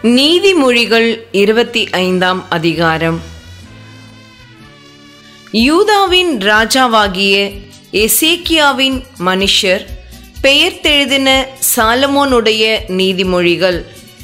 நீதிமொழிகள் இருபத்தி ஐந்தாம் அதிகாரம் யூதாவின் ராஜாவாகிய எசேக்கியாவின் மனுஷர் பெயர்த்தெழுதின சாலமோனுடைய நீதிமொழிகள்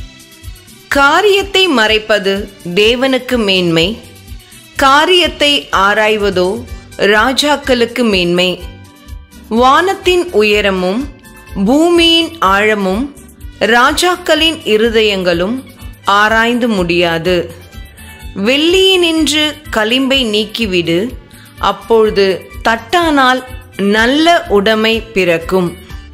காரியத்தை மறைப்பது தேவனுக்கு மேன்மை காரியத்தை ஆராய்வதோ ராஜாக்களுக்கு மேன்மை வானத்தின் உயரமும் பூமியின் ஆழமும் ராஜாக்களின் இருதயங்களும் ஆராய்ந்து முடியாது வெள்ளியினின்று களிம்பை நீக்கிவிடு அப்பொழுது தட்டானால் நல்ல உடைமை பிறக்கும்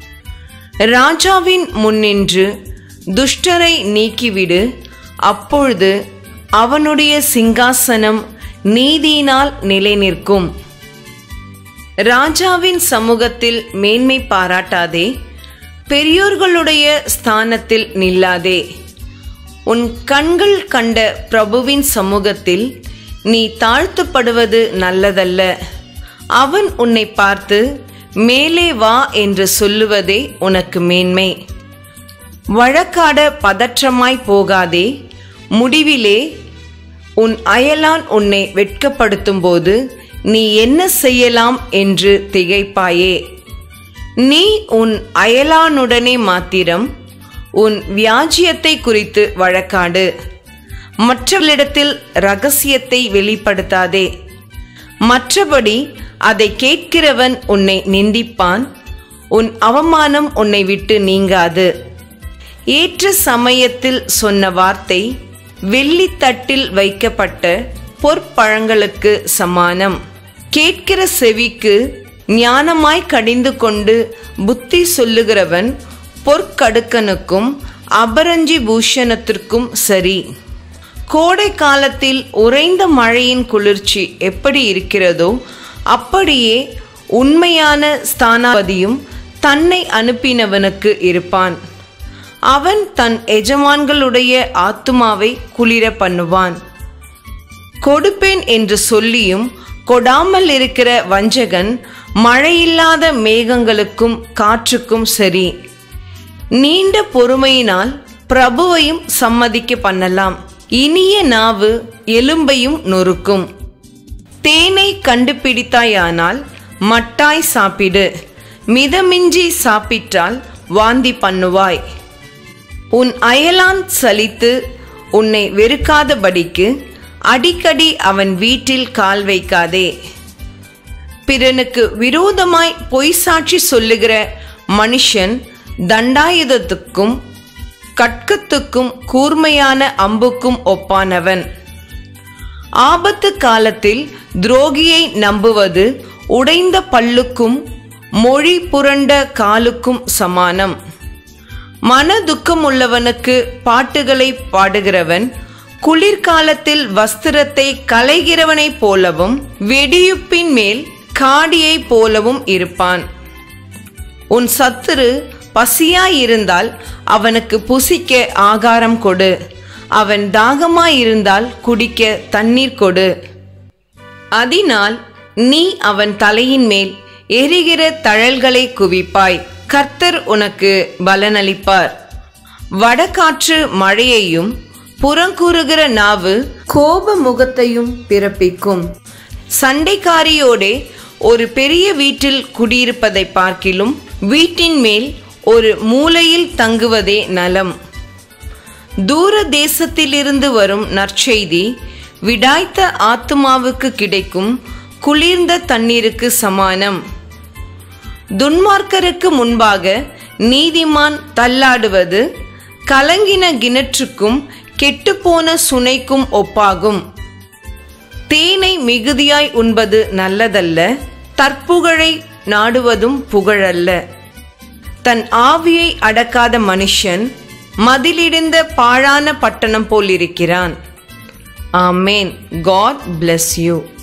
ராஜாவின் முன்னின்று துஷ்டரை நீக்கிவிடு அப்பொழுது அவனுடைய சிங்காசனம் நீதியினால் நிலைநிற்கும் ராஜாவின் சமூகத்தில் மேன்மை பாராட்டாதே பெரியோர்களுடைய ஸ்தானத்தில் நில்லாதே உன் கண்கள் கண்ட பிரபுவின் சமூகத்தில் நீ தாழ்த்தப்படுவது நல்லதல்ல அவன் உன்னை பார்த்து மேலே வா என்று சொல்லுவதே உனக்கு மேன்மை வழக்காட பதற்றமாய் போகாதே முடிவிலே உன் அயலான் உன்னை வெட்கப்படுத்தும்போது நீ என்ன செய்யலாம் என்று திகைப்பாயே நீ உன் அயலானுடனே மாத்திரம் உன் வியாஜியத்தை குறித்து வழக்காடு மற்றவர்களிடத்தில் ரகசியத்தை வெளிப்படுத்தாதே மற்றபடி அதை கேட்கிறவன் உன்னை நிந்திப்பான் உன் அவமானம் உன்னை விட்டு நீங்காது ஏற்ற சமயத்தில் சொன்ன வார்த்தை வெள்ளித்தட்டில் வைக்கப்பட்ட பொற்பழங்களுக்கு சமானம் கேட்கிற செவிக்கு ஞானமாய் கடிந்து கொண்டு புத்தி சொல்லுகிறவன் பொற்கடுக்கனுக்கும் அபரஞ்சி பூஷணத்திற்கும் சரி கோடை காலத்தில் உறைந்த மழையின் குளிர்ச்சி எப்படி இருக்கிறதோ அப்படியே உண்மையான ஸ்தானாபதியும் தன்னை அனுப்பினவனுக்கு இருப்பான் அவன் தன் எஜமான்களுடைய ஆத்துமாவை குளிர பண்ணுவான் கொடுப்பேன் என்று சொல்லியும் கொடாமல் இருக்கிற வஞ்சகன் மழையில்லாத மேகங்களுக்கும் காற்றுக்கும் சரி நீண்ட பொறுமையினால் பிரபுவையும் சம்மதிக்க பண்ணலாம் இனிய நாவு எலும்பையும் நொறுக்கும் தேனை கண்டுபிடித்தாயானால் மட்டாய் சாப்பிடு மிதமின்றி சாப்பிட்டால் வாந்தி பண்ணுவாய் உன் அயலான் சலித்து உன்னை வெறுக்காதபடிக்கு அடிக்கடி அவன் வீட்டில் கால் வைக்காதே பிறனுக்கு விரோதமாய் பொய் சாட்சி சொல்லுகிற மனுஷன் தண்டாயுதத்துக்கும் கட்கத்துக்கும் கூர்மையான அம்புக்கும் ஒப்பானவன் ஆபத்து காலத்தில் துரோகியை நம்புவது உடைந்த பல்லுக்கும் மொழி புரண்ட காலுக்கும் சமானம் மன துக்கம் உள்ளவனுக்கு பாட்டுகளை பாடுகிறவன் குளிர்காலத்தில் வஸ்திரத்தை களைகிறவனைப் போலவும் வெடியுப்பின் மேல் காடியைப் போலவும் இருப்பான் உன் சத்துரு பசியாயிருந்தால் அவனுக்கு புசிக்க ஆகாரம் கொடு அவன் தாகமாயிருந்தால் குடிக்க தண்ணீர் கொடு அதனால் நீ அவன் தலையின் மேல் எரிகிற தழல்களை குவிப்பாய் கர்த்தர் உனக்கு பலனளிப்பார் வடகாற்று மழையையும் புறங்கூறுகிற நாவு கோப முகத்தையும் பிறப்பிக்கும் சண்டைக்காரியோடே ஒரு பெரிய வீட்டில் குடியிருப்பதை பார்க்கிலும் வீட்டின் மேல் ஒரு மூலையில் தங்குவதே நலம் தூர தேசத்திலிருந்து வரும் நற்செய்தி விடாய்த்த ஆத்துமாவுக்கு கிடைக்கும் குளிர்ந்த தண்ணீருக்கு சமானம் துன்மார்க்கருக்கு முன்பாக நீதிமான் தள்ளாடுவது கலங்கின கிணற்றுக்கும் கெட்டுப்போன சுனைக்கும் ஒப்பாகும் தேனை மிகுதியாய் உண்பது நல்லதல்ல தற்புகழை நாடுவதும் புகழல்ல தன் ஆவியை அடக்காத மனுஷன் மதிலிடிந்த பாழான பட்டணம் போல் இருக்கிறான் ஆமேன் காட் பிளஸ் யூ